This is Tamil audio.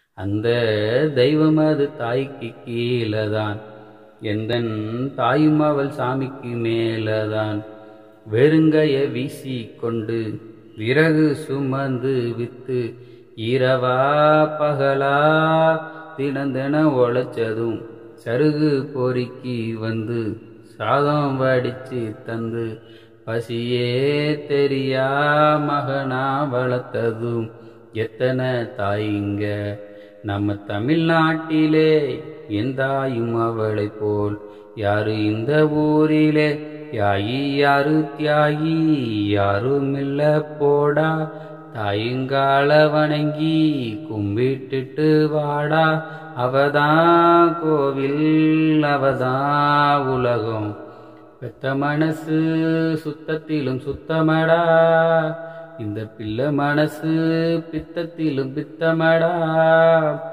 அந்த தெய்வம் அது தாய்க்கு கீழதான் எந்தன் தாயும் அவள் சாமிக்கு மேலதான் வெறுங்கைய வீசி கொண்டு விறகு சுமந்து வித்து இரவா பகலா தினம் தினம் உழைச்சதும் சருகு பொறுக்கி வந்து சாதம் வடிச்சு தந்து பசியே தெரியா மகனா வளர்த்ததும் எத்தனை தாயிங்க நம்ம தமிழ்நாட்டிலே எந்தாயும் அவளை போல் யாரு இந்த ஊரிலே யாயி யாரு தியாகி யாரும் இல்ல போடா தாயுங்கால வணங்கி கும்பிட்டுட்டு வாடா அவதான் கோவில் அவதான் உலகம் பெத்த மனசு சுத்தத்திலும் சுத்தமடா இந்த பிள்ளை மனசு பித்தத்திலும் பித்தமடா